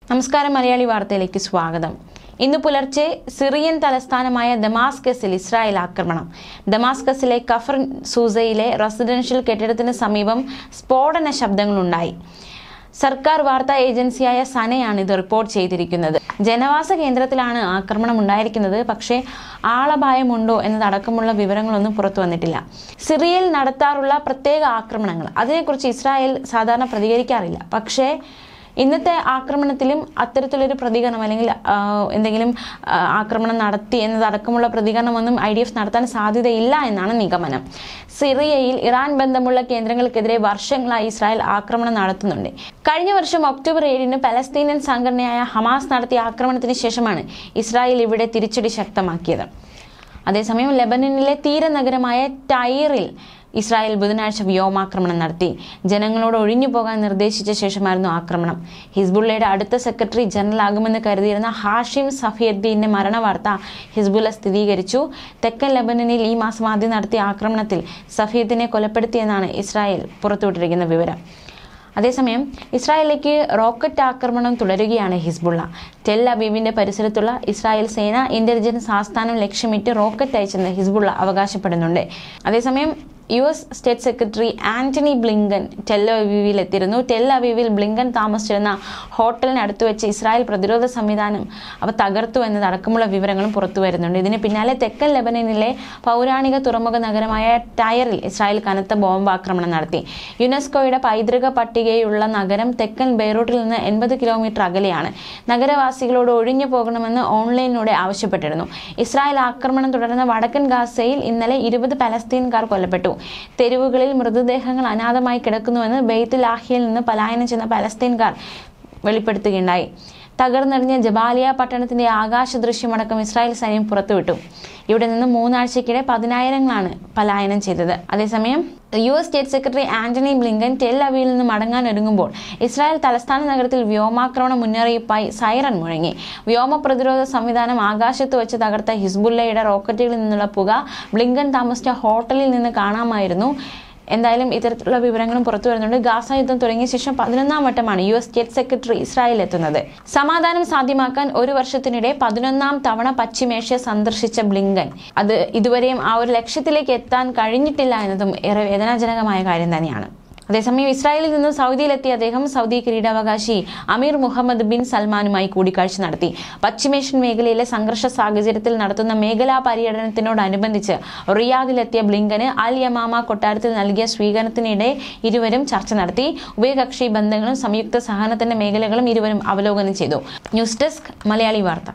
നമസ്കാരം മലയാളി വാർത്തയിലേക്ക് സ്വാഗതം ഇന്ന് പുലർച്ചെ സിറിയൻ തലസ്ഥാനമായ ദമാസ്കസിൽ ഇസ്രായേൽ ആക്രമണം ദമാസ്കസിലെ കഫർ സൂസയിലെ റെസിഡൻഷ്യൽ കെട്ടിടത്തിന് സമീപം സ്ഫോടന ശബ്ദങ്ങളുണ്ടായി സർക്കാർ വാർത്താ ഏജൻസിയായ സനയാണ് ഇത് റിപ്പോർട്ട് ചെയ്തിരിക്കുന്നത് ജനവാസ കേന്ദ്രത്തിലാണ് ആക്രമണം ഉണ്ടായിരിക്കുന്നത് പക്ഷേ ആളപായമുണ്ടോ എന്നതടക്കമുള്ള വിവരങ്ങളൊന്നും പുറത്തു വന്നിട്ടില്ല സിറിയയിൽ നടത്താറുള്ള പ്രത്യേക ആക്രമണങ്ങൾ അതിനെക്കുറിച്ച് ഇസ്രായേൽ സാധാരണ പ്രതികരിക്കാറില്ല പക്ഷേ ഇന്നത്തെ ആക്രമണത്തിലും അത്തരത്തിലൊരു പ്രതികരണം അല്ലെങ്കിൽ ആ, എന്തെങ്കിലും ആ, ആക്രമണം നടത്തി എന്നതടക്കമുള്ള പ്രതികരണമൊന്നും ഐ ഡി എഫ് നടത്താൻ സാധ്യതയില്ല എന്നാണ് നിഗമനം സിറിയയിൽ ഇറാൻ ബന്ധമുള്ള കേന്ദ്രങ്ങൾക്കെതിരെ വർഷങ്ങളായി ഇസ്രായേൽ ആക്രമണം നടത്തുന്നുണ്ട് കഴിഞ്ഞ വർഷം ഒക്ടോബർ ഏഴിന് പലസ്തീനിയൻ സംഘടനയായ ഹമാസ് നടത്തിയ ആക്രമണത്തിന് ശേഷമാണ് ഇസ്രായേൽ ഇവിടെ തിരിച്ചടി ശക്തമാക്കിയത് അതേസമയം ലെബനനിലെ തീരനഗരമായ ടൈറിൽ ഇസ്രായേൽ ബുധനാഴ്ച വ്യോമാക്രമണം നടത്തി ജനങ്ങളോട് ഒഴിഞ്ഞു പോകാൻ നിർദ്ദേശിച്ച ശേഷമായിരുന്നു ആക്രമണം ഹിസ്ബുള്ളയുടെ അടുത്ത സെക്രട്ടറി ജനറൽ ആകുമെന്ന് കരുതിയിരുന്ന ഹാഷിം സഫിയദ്ദീന്റെ മരണവാർത്ത ഹിസ്ബുള്ള സ്ഥിരീകരിച്ചു തെക്കൻ ലെബനനിൽ ഈ മാസം ആദ്യം നടത്തിയ ആക്രമണത്തിൽ സഫിയദ്ദിനെ കൊലപ്പെടുത്തിയെന്നാണ് ഇസ്രായേൽ പുറത്തുവിട്ടിരിക്കുന്ന വിവരം അതേസമയം ഇസ്രായേലിലേക്ക് റോക്കറ്റ് ആക്രമണം തുടരുകയാണ് ഹിസ്ബുള്ള ടെൽ അബീബിന്റെ പരിസരത്തുള്ള ഇസ്രായേൽ സേന ഇന്റലിജൻസ് ആസ്ഥാനം ലക്ഷ്യമിട്ട് റോക്കറ്റ് അയച്ചെന്ന് ഹിസ്ബുള്ള അവകാശപ്പെടുന്നുണ്ട് അതേസമയം U S state secretary Antony Blinken Tel അവീവിൽ എത്തിയിരുന്നു ടെൽ അവീവിൽ ബ്ലിങ്കൻ താമസിച്ചിരുന്ന ഹോട്ടലിന് അടുത്ത് വെച്ച് ഇസ്രായേൽ പ്രതിരോധ സംവിധാനം അവ തകർത്തു എന്നതടക്കമുള്ള വിവരങ്ങളും പുറത്തു വരുന്നുണ്ട് ഇതിന് പിന്നാലെ തെക്കൻ ലെബനനിലെ പൗരാണിക തുറമുഖ നഗരമായ ടയറിൽ ഇസ്രായേൽ കനത്ത ബോംബാക്രമണം നടത്തി യുനെസ്കോയുടെ പൈതൃക പട്ടികയുള്ള നഗരം തെക്കൻ ബെയ്റൂട്ടിൽ നിന്ന് എൺപത് കിലോമീറ്റർ അകലെയാണ് നഗരവാസികളോട് ഒഴിഞ്ഞു പോകണമെന്ന് ഓൺലൈനിലൂടെ ആവശ്യപ്പെട്ടിരുന്നു ഇസ്രായേൽ ആക്രമണം തുടർന്ന വടക്കൻ ഗാസയിൽ ഇന്നലെ ഇരുപത് പലസ്തീൻകാർ കൊല്ലപ്പെട്ടു തെരുവുകളിൽ മൃതദേഹങ്ങൾ അനാഥമായി കിടക്കുന്നുവെന്ന് ബെയ്ത്ത് ലാഹിയിൽ നിന്ന് പലായനം ചെയ്യുന്ന പലസ്തീൻകാർ വെളിപ്പെടുത്തുകയുണ്ടായി തകർന്നെറിഞ്ഞ ജബാലിയ പട്ടണത്തിന്റെ ആകാശ ദൃശ്യമടക്കം ഇസ്രായേൽ സൈന്യം പുറത്തുവിട്ടു ഇവിടെ നിന്ന് മൂന്നാഴ്ചക്കിടെ പതിനായിരങ്ങളാണ് പലായനം ചെയ്തത് അതേസമയം U S state secretary Antony Blinken Tel അവയിൽ നിന്ന് മടങ്ങാൻ ഒരുങ്ങുമ്പോൾ ഇസ്രായേൽ തലസ്ഥാന നഗരത്തിൽ വ്യോമാക്രമണ മുന്നറിയിപ്പായി സൈറൺ മുഴങ്ങി വ്യോമ പ്രതിരോധ സംവിധാനം ആകാശത്ത് വെച്ച് തകർത്ത ഹിസ്ബുല്ലയുടെ റോക്കറ്റുകളിൽ നിന്നുള്ള പുക ബ്ലിങ്കൻ താമസിച്ച ഹോട്ടലിൽ നിന്ന് കാണാമായിരുന്നു എന്തായാലും ഇത്തരത്തിലുള്ള വിവരങ്ങളും പുറത്തു വരുന്നുണ്ട് ഗാസ യുദ്ധം തുടങ്ങിയ ശേഷം പതിനൊന്നാം വട്ടമാണ് U S state secretary Israel എത്തുന്നത് സമാധാനം സാധ്യമാക്കാൻ ഒരു വർഷത്തിനിടെ പതിനൊന്നാം തവണ പശ്ചിമേഷ്യ സന്ദർശിച്ച ബ്ലിങ്കൻ അത് ഇതുവരെയും ആ ഒരു ലക്ഷ്യത്തിലേക്ക് എത്താൻ കഴിഞ്ഞിട്ടില്ല എന്നതും ഏറെ വേദനാജനകമായ കാര്യം തന്നെയാണ് അതേസമയം ഇസ്രായേലിൽ നിന്ന് സൗദിയിലെത്തിയ അദ്ദേഹം സൗദി കിരീടാവകാശി അമീർ മുഹമ്മദ് ബിൻ സൽമാനുമായി കൂടിക്കാഴ്ച നടത്തി പശ്ചിമേഷ്യൻ മേഖലയിലെ സംഘർഷ സാഹചര്യത്തിൽ നടത്തുന്ന മേഖലാ പര്യടനത്തിനോടനുബന്ധിച്ച് റിയാദിലെത്തിയ ബ്ലിങ്കന് അൽ യമാമ കൊട്ടാരത്തിൽ നൽകിയ സ്വീകരണത്തിനിടെ ഇരുവരും ചർച്ച നടത്തി ഉഭയകക്ഷി ബന്ധങ്ങളും സംയുക്ത സഹനത്തിന്റെ മേഖലകളും ഇരുവരും അവലോകനം ചെയ്തു ന്യൂസ് ഡെസ്ക് മലയാളി വാർത്ത